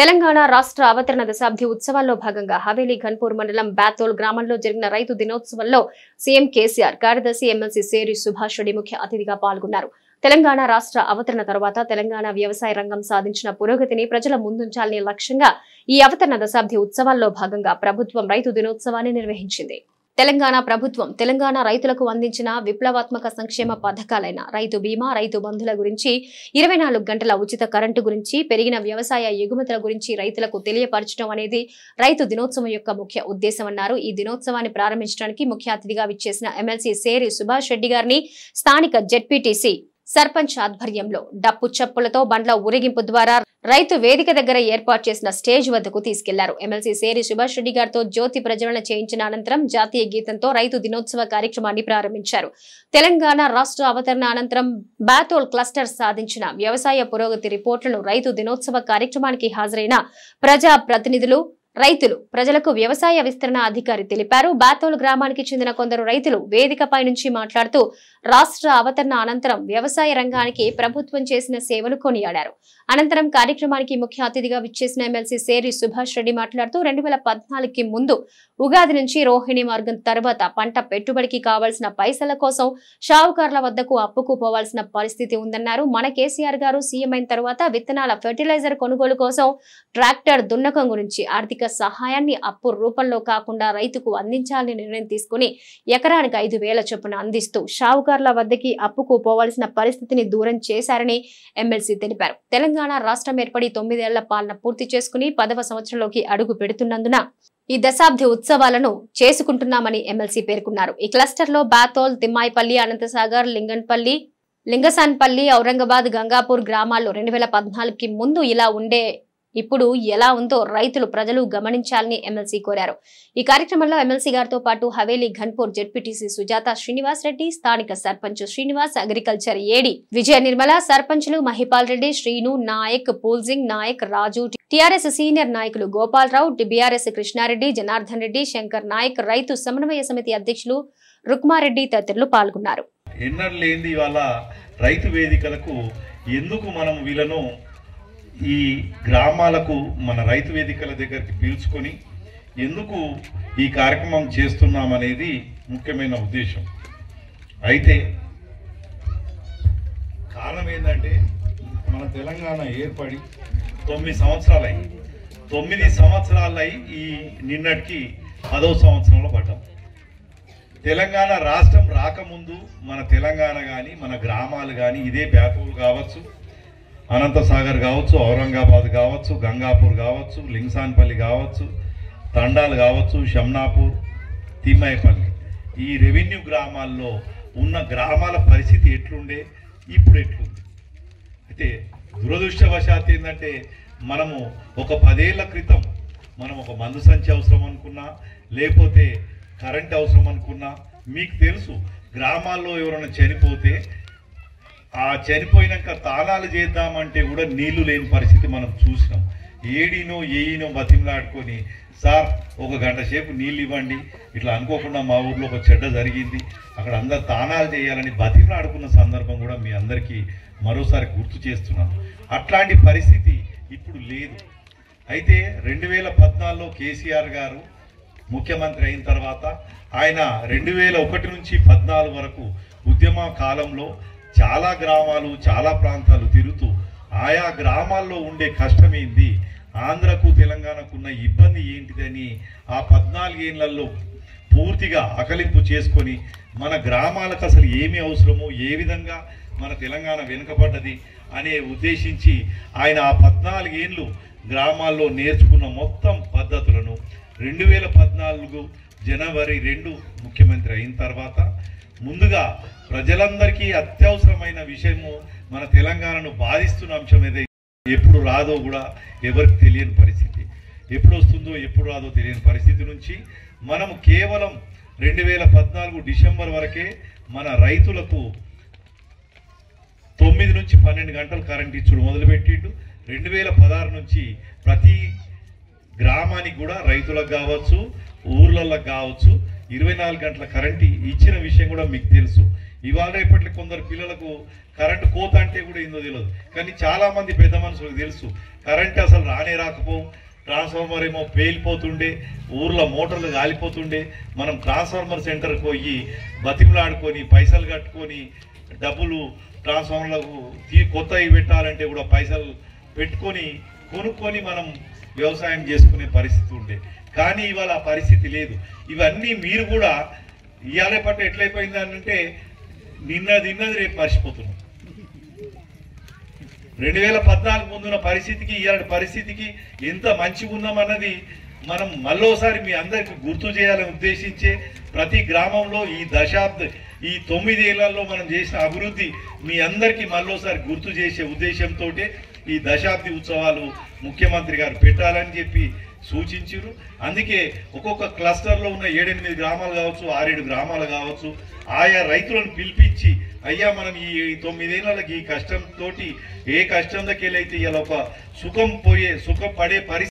తెలంగాణ రాష్ట్ర అవతరణ దశాబ్ది ఉత్సవాల్లో భాగంగా హవేలీ ఘన్పూర్ మండలం బాతోల్ గ్రామంలో జరిగిన రైతు దినోత్సవంలో సీఎం కేసీఆర్ కార్యదర్శి ఎమ్మెల్సీ సేరి సుభాష్ రెడ్డి ముఖ్య అతిథిగా పాల్గొన్నారు తెలంగాణ రాష్ట్ర అవతరణ తర్వాత తెలంగాణ వ్యవసాయ రంగం సాధించిన పురోగతిని ప్రజల ముందుంచాలనే లక్ష్యంగా ఈ అవతరణ దశాబ్ది ఉత్సవాల్లో భాగంగా ప్రభుత్వం రైతు దినోత్సవాన్ని నిర్వహించింది తెలంగాణ ప్రభుత్వం తెలంగాణ రైతులకు అందించిన విప్లవాత్మక సంక్షేమ పథకాలైన రైతు బీమా రైతు బంధుల గురించి ఇరవై నాలుగు గంటల ఉచిత కరెంటు గురించి పెరిగిన వ్యవసాయ ఎగుమతుల గురించి రైతులకు తెలియపరచడం అనేది రైతు దినోత్సవం యొక్క ముఖ్య ఉద్దేశమన్నారు ఈ దినోత్సవాన్ని ప్రారంభించడానికి ముఖ్య అతిథిగా విచ్చేసిన ఎమ్మెల్సీ సేరి సుభాష్ రెడ్డి గారిని స్థానిక జెడ్పీటీసీ సర్పంచ్ ఆధ్వర్యంలో డప్పు చప్పులతో బండ్ల ఊరేగింపు ద్వారా రైతు వేదిక దగ్గర ఏర్పాటు చేసిన స్టేజ్ వద్దకు తీసుకెళ్లారు ఎమ్మెల్సీ సేరి సుభాష్ రెడ్డి గారితో జ్యోతి ప్రజ్వలన చేయించిన అనంతరం జాతీయ గీతంతో రైతు దినోత్సవ కార్యక్రమాన్ని ప్రారంభించారు తెలంగాణ రాష్ట్ర అవతరణ అనంతరం బాతోల్ క్లస్టర్ సాధించిన వ్యవసాయ పురోగతి రిపోర్టులను రైతు దినోత్సవ కార్యక్రమానికి హాజరైన ప్రజా ప్రతినిధులు రైతులు ప్రజలకు వ్యవసాయ విస్తరణ అధికారి తెలిపారు బాతోల్ గ్రామానికి చెందిన కొందరు రైతులు వేదికపై నుంచి మాట్లాడుతూ రాష్ట్ర అవతరణ అనంతరం వ్యవసాయ రంగానికి ప్రభుత్వం చేసిన సేవలు కొనియాడారు అనంతరం కార్యక్రమానికి ముఖ్య అతిథిగా విచ్చేసిన ఎమ్మెల్సీ సేరి సుభాష్ రెడ్డి మాట్లాడుతూ రెండు వేల పద్నాలుగుకి ముందు ఉగాది నుంచి రోహిణి మార్గం తర్వాత పంట పెట్టుబడికి కావాల్సిన పైసల కోసం షావుకారుల వద్దకు అప్పుకు పోవాల్సిన పరిస్థితి ఉందన్నారు మన కేసీఆర్ గారు సీఎం అయిన తర్వాత విత్తనాల ఫెర్టిలైజర్ కొనుగోలు కోసం ట్రాక్టర్ దున్నకం గురించి ఆర్థిక సహాయాన్ని అప్పు రూపంలో కాకుండా రైతుకు అందించాలని నిర్ణయం తీసుకుని ఎకరానికి ఐదు వేల చొప్పున అందిస్తూ షావుకారుల వద్దకి అప్పుకు పోవాల్సిన పరిస్థితిని దూరం చేశారని ఎమ్మెల్సీ తెలిపారు తెలంగాణ రాష్ట్రం ఏర్పడి తొమ్మిదేళ్ల పాలన పూర్తి చేసుకుని పదవ సంవత్సరంలోకి అడుగు పెడుతున్నందున ఈ దశాబ్ది ఉత్సవాలను చేసుకుంటున్నామని ఎమ్మెల్సీ పేర్కొన్నారు ఈ క్లస్టర్ లో బాతోల్ తిమ్మాయిపల్లి అనంతసాగర్ లింగన్పల్లి లింగసాన్పల్లి ఔరంగాబాద్ గంగాపూర్ గ్రామాల్లో రెండు వేల పద్నాలుగుకి ముందు ఇలా ఉండే ఇప్పుడు ఎలా ఉందో రైతులు ప్రజలు గమనించాలని ఎమ్మెల్సీ కోరారు ఈ కార్యక్రమంలో ఎమ్మెల్సీ గారితో పాటు హవేలీ ఘన్పూర్ జెడ్పీటీసీ సుజాత శ్రీనివాస్ రెడ్డి స్థానిక సర్పంచ్ శ్రీనివాస్ అగ్రికల్చర్ ఏడి విజయ నిర్మల సర్పంచ్లు మహిపాల్ రెడ్డి శ్రీను నాయక్ పూల్సింగ్ నాయక్ రాజు టీఆర్ఎస్ సీనియర్ నాయకులు గోపాలరావు బీఆర్ఎస్ కృష్ణారెడ్డి జనార్దన్ రెడ్డి శంకర్ నాయక్ రైతు సమన్వయ సమితి అధ్యక్షులు రుక్మారెడ్డి తదితరులు పాల్గొన్నారు ఎన్నర్ లేనిది ఇవాళ రైతు వేదికలకు ఎందుకు మనం వీళ్ళను ఈ గ్రామాలకు మన రైతు వేదికల దగ్గరికి పీల్చుకొని ఎందుకు ఈ కార్యక్రమం చేస్తున్నామనేది ముఖ్యమైన ఉద్దేశం అయితే కారణం ఏంటంటే మన తెలంగాణ ఏర్పడి తొమ్మిది సంవత్సరాలు అయ్యి తొమ్మిది సంవత్సరాలు అయి ఈ నిన్నటికి పదో సంవత్సరంలో పడ్డాం తెలంగాణ రాష్ట్రం రాకముందు మన తెలంగాణ కానీ మన గ్రామాలు కానీ ఇదే బ్యాపూర్ కావచ్చు అనంతసాగర్ కావచ్చు ఔరంగాబాద్ కావచ్చు గంగాపూర్ కావచ్చు లింగ్సాన్పల్లి కావచ్చు తండాలు కావచ్చు షమ్నాపూర్ తిమ్మాయిపల్లి ఈ రెవెన్యూ గ్రామాల్లో ఉన్న గ్రామాల పరిస్థితి ఎట్లుండే ఇప్పుడు ఎట్లుంది అయితే దురదృష్టవశాత్ ఏంటంటే మనము ఒక పదేళ్ల క్రితం మనం ఒక మందు సంచి అవసరం అనుకున్నా లేకపోతే కరెంట్ అవసరం అనుకున్నా మీకు తెలుసు గ్రామాల్లో ఎవరైనా చనిపోతే ఆ చనిపోయినాక తాళాలు చేద్దామంటే కూడా నీళ్లు లేని పరిస్థితి మనం చూసినాం ఏడినో ఏయినో బతిమలాడుకొని సార్ ఒక గంట సేపు నీళ్ళు ఇవ్వండి ఇట్లా అనుకోకుండా మా ఊర్లో ఒక చెడ్డ జరిగింది అక్కడ అందరు తానాలు చేయాలని బతిమలాడుకున్న సందర్భం కూడా మీ అందరికీ మరోసారి గుర్తు చేస్తున్నాను అట్లాంటి పరిస్థితి ఇప్పుడు లేదు అయితే రెండు వేల పద్నాలుగులో కేసీఆర్ గారు ముఖ్యమంత్రి అయిన తర్వాత ఆయన రెండు వేల ఒకటి నుంచి పద్నాలుగు వరకు ఉద్యమ కాలంలో చాలా గ్రామాలు చాలా ప్రాంతాలు తిరుగుతూ ఆయా గ్రామాల్లో ఉండే కష్టం ఏంది ఆంధ్రకు తెలంగాణకు ఉన్న ఇబ్బంది ఏంటిదని ఆ పద్నాలుగేళ్లలో పూర్తిగా అకలింపు చేసుకొని మన గ్రామాలకు అసలు ఏమి అవసరమో ఏ విధంగా మన తెలంగాణ వెనుకబడ్డది అనే ఉద్దేశించి ఆయన ఆ పద్నాలుగేళ్ళు గ్రామాల్లో నేర్చుకున్న మొత్తం పద్ధతులను రెండు వేల పద్నాలుగు జనవరి రెండు ముఖ్యమంత్రి అయిన తర్వాత ముందుగా ప్రజలందరికీ అత్యవసరమైన విషయము మన తెలంగాణను బాధిస్తున్న అంశం ఏదైతే ఎప్పుడు రాదో కూడా ఎవరికి తెలియని పరిస్థితి ఎప్పుడు వస్తుందో ఎప్పుడు రాదో తెలియని పరిస్థితి నుంచి మనం కేవలం రెండు వేల పద్నాలుగు డిసెంబర్ వరకే మన రైతులకు తొమ్మిది నుంచి పన్నెండు గంటలు కరెంట్ ఇచ్చుడు మొదలుపెట్టిండు రెండు వేల పదహారు నుంచి ప్రతి గ్రామానికి కూడా రైతులకు కావచ్చు ఊర్లలో కావచ్చు ఇరవై నాలుగు గంటల కరెంట్ ఇచ్చిన విషయం కూడా మీకు తెలుసు ఇవాళ రేపట్లో కొందరు పిల్లలకు కరెంటు కోత అంటే కూడా ఏందో తెలియదు కానీ చాలా మంది పెద్ద మనుషులకు తెలుసు కరెంట్ అసలు రానే రాకపోవు ట్రాన్స్ఫార్మర్ ఏమో పేలిపోతుండే ఊర్లో మోటార్లు కాలిపోతుండే మనం ట్రాన్స్ఫార్మర్ సెంటర్కి పోయి బతిమలాడుకొని పైసలు కట్టుకొని డబ్బులు ట్రాన్స్ఫార్మర్లకు తీ కొత్తవి పెట్టాలంటే కూడా పైసలు పెట్టుకొని కొనుక్కొని మనం వ్యవసాయం చేసుకునే పరిస్థితి ఉండే కానీ ఇవాళ ఆ పరిస్థితి లేదు ఇవన్నీ మీరు కూడా ఇవాళ పట్ల ఎట్లయిపోయింది అని అంటే నిన్న తిన్నది రేపు మర్చిపోతున్నాం రెండు వేల పద్నాలుగు ముందున్న పరిస్థితికి ఇలాంటి పరిస్థితికి ఎంత మంచిగా ఉన్నామన్నది మనం మళ్ళోసారి మీ అందరికి గుర్తు చేయాలని ఉద్దేశించే ప్రతి గ్రామంలో ఈ దశాబ్ద ఈ తొమ్మిదేళ్లలో మనం చేసిన అభివృద్ధి మీ అందరికీ మళ్ళోసారి గుర్తు చేసే ఉద్దేశంతో ఈ దశాబ్ది ఉత్సవాలు ముఖ్యమంత్రి గారు పెట్టాలని చెప్పి సూచించారు అందుకే ఒక్కొక్క క్లస్టర్లో ఉన్న ఏడెనిమిది గ్రామాలు కావచ్చు ఆరేడు గ్రామాలు కావచ్చు ఆయా రైతులను పిలిపించి అయ్యా మనం ఈ తొమ్మిదేళ్ళకి ఈ కష్టంతో ఏ కష్టంలోకి వెళ్ళైతే ఇలా ఒక సుఖం పోయే సుఖం పడే పరిస్థితి